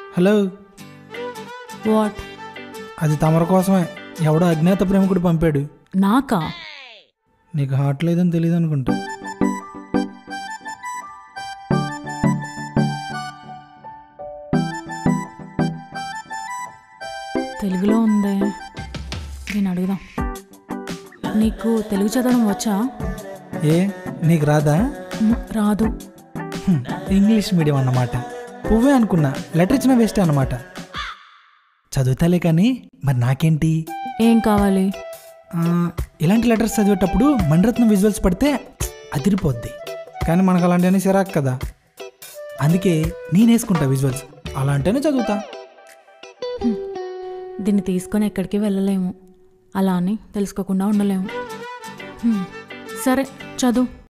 hello what అది తమర కోసమే ఎవడో అజ్ఞాత ప్రేమికుడు పంపాడు నాకా నీకు హార్ట్ లేదని తెలియదు అనుకుంటా తెలుగులో ఉందే నేను అడుగుదాం నీకు తెలుగు చదవడం వచ్చా ఏ నీకు రాదా మ్, రాదు హ్మ్, ఇంగ్లీష్ మీడియం అన్నమాట పువ్వే అనుకున్నా లెటర్ ఇచ్చిన వేస్టే అన్నమాట చదువుతాలే కానీ మరి నాకేంటి ఏం కావాలి ఆ, ఇలాంటి లెటర్స్ చదివేటప్పుడు మణిరత్నం విజువల్స్ పడితే అదిరిపోద్ది కానీ మనకు అలాంటివన్నీ సిరాక్ కదా అందుకే నేను వేసుకుంటా విజువల్స్ అలా అంటేనే చదువుతా దీన్ని తీసుకొని ఎక్కడికి వెళ్ళలేము అలా అని తెలుసుకోకుండా ఉండలేము హ్మ్, సరే చదువు